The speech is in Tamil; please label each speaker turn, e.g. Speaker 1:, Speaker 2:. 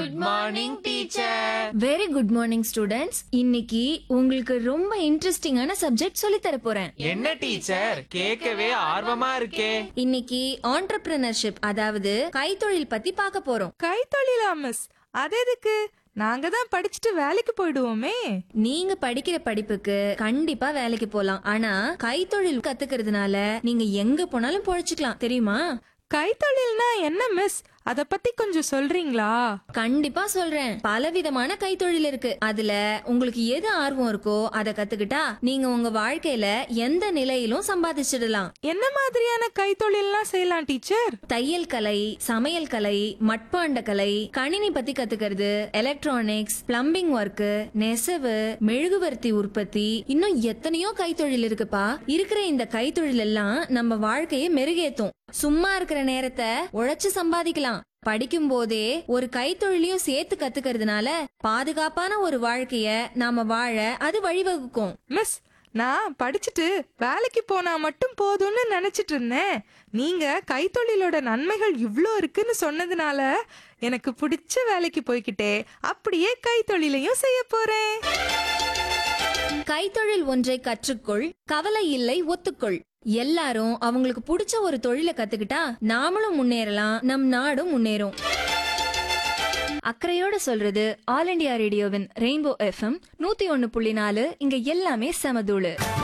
Speaker 1: good morning teacher
Speaker 2: very good morning students இன்னைக்கு உங்களுக்கு ரொம்ப இன்ட்ரெஸ்டிங்கான சப்ஜெக்ட் சொல்லி தர போறேன்
Speaker 1: என்ன டீச்சர் கேட்கவே ஆர்வமா இருக்கே
Speaker 2: இன்னைக்கு ஆண்டர்பிரினர்ஷிப் அதாவது கைத்தொழில் பத்தி பார்க்க போறோம்
Speaker 3: கைத்தொழிலா மிஸ் அது எதுக்கு நாங்க தான் படிச்சுட்டு வேலைக்கு போயிடுவோமே
Speaker 2: நீங்க படிக்கிற படிப்புக்கு கண்டிப்பா வேலைக்கு போலாம் ஆனா கைத்தொழில் கத்துக்கிறதுனால நீங்க எங்க போனாலும் பொழைச்சுக்கலாம் தெரியுமா
Speaker 3: கைத்தொழில்னா என்ன மிஸ் அத பத்தி கொஞ்சம் சொல்றீங்களா
Speaker 2: கண்டிப்பா சொல்றேன் பலவிதமான கைத்தொழில் இருக்கு அதுல உங்களுக்கு எது ஆர்வம் இருக்கோ அதை கத்துக்கிட்டா நீங்க உங்க வாழ்க்கையில எந்த நிலையிலும் சம்பாதிச்சிடலாம்
Speaker 3: என்ன மாதிரியான கைத்தொழில்லாம் செய்யலாம் டீச்சர்
Speaker 2: தையல் கலை சமையல் கலை மட்பாண்ட கலை கணினி பத்தி கத்துக்கிறது எலக்ட்ரானிக்ஸ் பிளம்பிங் ஒர்க் நெசவு மெழுகுவர்த்தி உற்பத்தி இன்னும் எத்தனையோ கைத்தொழில் இருக்குப்பா இருக்கிற இந்த கைத்தொழில் எல்லாம் நம்ம வாழ்க்கையை மெருகேத்தும் சும்மா இருக்கிற நேரத்தை உழைச்சு சம்பாதிக்கலாம் படிக்கும் போதே ஒரு கைத்தொழிலையும் சேர்த்து கத்துக்கிறதுனால பாதுகாப்பான ஒரு வாழ்க்கைய நாம வாழ அது வழிவகுக்கும்
Speaker 3: மிஸ் நான் படிச்சுட்டு வேலைக்கு போனா மட்டும் போதும்னு நினைச்சிட்டு இருந்தேன் நீங்க கைத்தொழிலோட நன்மைகள் இவ்ளோ இருக்குன்னு சொன்னதுனால எனக்கு பிடிச்ச வேலைக்கு போய்கிட்டே அப்படியே கைத்தொழிலையும் செய்ய போறேன்
Speaker 2: கைத்தொழில் ஒன்றை கற்றுக்கொள் கவலை இல்லை ஒத்துக்கொள் எல்லாரும் அவங்களுக்கு பிடிச்ச ஒரு தொழிலை கத்துக்கிட்டா நாமளும் முன்னேறலாம் நம் நாடும் முன்னேறும் அக்கறையோட சொல்றது ஆல் இண்டியா ரேடியோவின் ரெயின்போ எஃப்எம் நூத்தி ஒன்னு புள்ளி நாலு இங்க எல்லாமே சமதூளு